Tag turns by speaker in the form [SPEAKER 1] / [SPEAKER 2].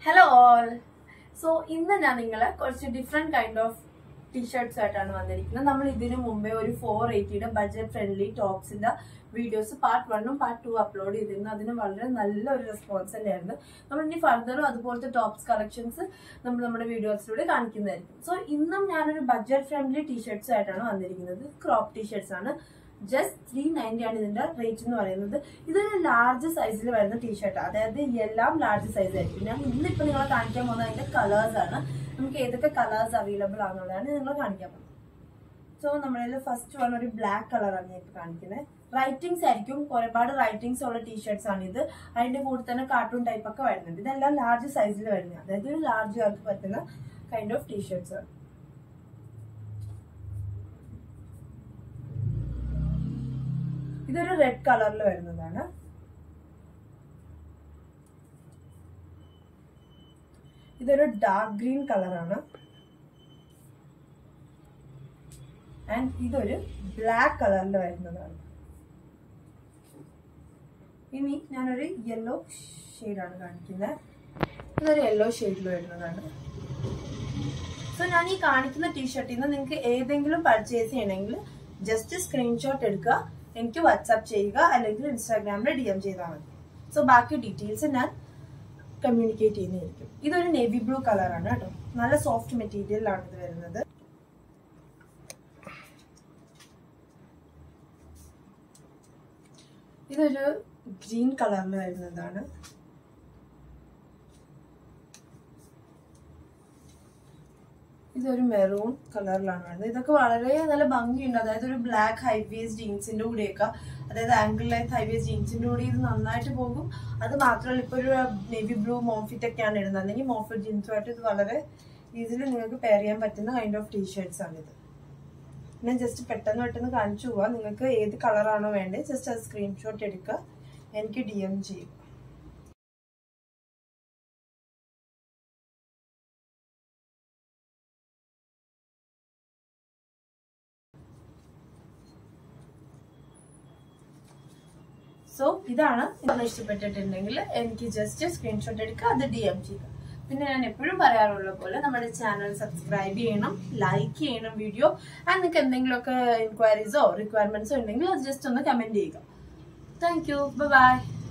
[SPEAKER 1] hello all so ഇന്ന് ഞാൻ നിങ്ങളെ കുറച്ച് ഡിഫറെന്റ് കൈൻഡ് ഓഫ് ടീഷർട്സ് ആയിട്ടാണ് വന്നിരിക്കുന്നത് നമ്മൾ ഇതിനു മുമ്പേ ഒരു ഫോർ എയ്റ്റിയുടെ ബഡ്ജറ്റ് ഫ്രണ്ട്ലി ടോപ്സിന്റെ വീഡിയോസ് പാർട്ട് വണ്ണും പാർട്ട് ടു അപ്ലോഡ് ചെയ്തിരുന്നു അതിന് വളരെ നല്ലൊരു റെസ്പോൺസ് തന്നെയായിരുന്നു നമ്മൾ ഇനി ഫർദറും അതുപോലത്തെ ടോപ്സ് കളക്ഷൻസ് നമ്മൾ നമ്മുടെ വീഡിയോസിലൂടെ കാണിക്കുന്നതായിരിക്കും സോ ഇന്നും ഞാനൊരു ബഡ്ജറ്റ് ഫ്രണ്ട്ലി ടീഷർട്സ് ആയിട്ടാണ് വന്നിരിക്കുന്നത് ക്രോപ്പ് ടീഷർട്സ് ആണ് ജസ്റ്റ് ത്രീ നയൻറ്റി ആണ് ഇതിന്റെ റേറ്റ് എന്ന് പറയുന്നത് ഇതൊരു ലാർജ് സൈസിൽ വരുന്ന ടീഷർട്ട് അതായത് എല്ലാം ലാർജ് സൈസ് ആയിരിക്കും ഞാൻ ഇന്നിപ്പോ നിങ്ങളെ കാണിക്കാൻ പോകുന്നത് അതിന്റെ കളേഴ്സ് ആണ് നമുക്ക് ഏതൊക്കെ കളേഴ്സ് അവൈലബിൾ ആണെന്നുള്ളതാണ് നിങ്ങളെ കാണിക്കാൻ പോകുന്നത് സോ നമ്മളിൽ ഫസ്റ്റ് വൺ ഒരു ബ്ലാക്ക് കളറാണ് ഞാൻ ഇപ്പൊ കാണിക്കുന്നത് റൈറ്റിംഗ്സ് ആയിരിക്കും ഒരുപാട് റൈറ്റിംഗ്സ് ഉള്ള ടീഷർട്സ് ആണ് ഇത് അതിന്റെ കൂടെ തന്നെ കാർട്ടൂൺ ടൈപ്പ് ഒക്കെ വരുന്നുണ്ട് ഇതെല്ലാം ലാർജ് സൈസിൽ വരുന്നത് അതായത് ഒരു ലാർജ് ആൾക്ക് പറ്റുന്ന കൈൻഡ് ഓഫ് ടീഷർട്സ് ആണ് ഇതൊരു റെഡ് കളറിൽ വരുന്നതാണ് ഇതൊരു ഡാർക്ക് ഗ്രീൻ കളറാണ് ആൻഡ് ഇതൊരു ബ്ലാക്ക് കളറിൽ വരുന്നതാണ് ഇനി ഞാനൊരു യെല്ലോ ഷെയ്ഡാണ് കാണിക്കുന്നത് ഇതൊരു യെല്ലോ ഷെയ്ഡിൽ വരുന്നതാണ് സോ ഞാൻ ഈ കാണിക്കുന്ന ടീഷർട്ടിൽ നിന്ന് നിങ്ങൾക്ക് ഏതെങ്കിലും പർച്ചേസ് ചെയ്യണമെങ്കിൽ ജസ്റ്റ് സ്ക്രീൻഷോട്ട് എടുക്കുക എനിക്ക് വാട്സാപ്പ് ചെയ്യുക അല്ലെങ്കിൽ ഇൻസ്റ്റാഗ്രാമിൽ ഡി എം ചെയ്താൽ മതി സോ ബാക്കി ഡീറ്റെയിൽസ് ഞാൻ കമ്മ്യൂണിക്കേറ്റ് ചെയ്യുന്നതായിരിക്കും ഇതൊരു നേവി ബ്ലൂ കളറാണ് കേട്ടോ നല്ല സോഫ്റ്റ് മെറ്റീരിയലാണ് ഇത് വരുന്നത് ഇതൊരു ഗ്രീൻ കളറിൽ വരുന്നതാണ് ഇതൊരു മെറൂൺ കളറിലാണ് വരുന്നത് ഇതൊക്കെ വളരെ നല്ല ഭംഗിയുണ്ട് അതായത് ഒരു ബ്ലാക്ക് ഹൈ വേസ് ജീൻസിന്റെ കൂടെയൊക്കെ അതായത് ആംഗിൾ ലെങ്ത് ഹൈ വേസ് ജീൻസിന്റെ കൂടെ ഇത് നന്നായിട്ട് പോകും അത് മാത്രമല്ല ഇപ്പൊ ഒരു നേവി ബ്ലൂ മോഫിറ്റ് ഒക്കെയാണ് ഇടുന്നത് അല്ലെങ്കിൽ മോഫിറ്റ് ജീൻസുമായിട്ട് ഇത് വളരെ ഈസിലി നിങ്ങൾക്ക് പെയർ ചെയ്യാൻ പറ്റുന്ന കൈൻഡ് ഓഫ് ടീഷർട്സ് ആണിത് ഞാൻ ജസ്റ്റ് പെട്ടെന്ന് പെട്ടെന്ന് കാണിച്ചു പോവാം നിങ്ങൾക്ക് ഏത് കളറാണോ വേണ്ടത് ജസ്റ്റ് അത് സ്ക്രീൻഷോട്ട് എടുക്കുക എനിക്ക് ഡി എം ചെയ്യും സോ ഇതാണ് നിങ്ങൾ ഇഷ്ടപ്പെട്ടിട്ടുണ്ടെങ്കിൽ എനിക്ക് ജസ്റ്റ് സ്ക്രീൻഷോട്ട് എടുക്കുക അത് ഡി എം ചെയ്യുക പിന്നെ ഞാൻ എപ്പോഴും പറയാറുള്ള പോലെ നമ്മുടെ ചാനൽ സബ്സ്ക്രൈബ് ചെയ്യണം ലൈക്ക് ചെയ്യണം വീഡിയോ ആൻഡ് നിങ്ങൾക്ക് എന്തെങ്കിലുമൊക്കെ എൻക്വയറീസോ റിക്വയർമെന്റ്സോ ഉണ്ടെങ്കിൽ അത് ജസ്റ്റ് ഒന്ന് കമന്റ് ചെയ്യുക താങ്ക് യു ബൈ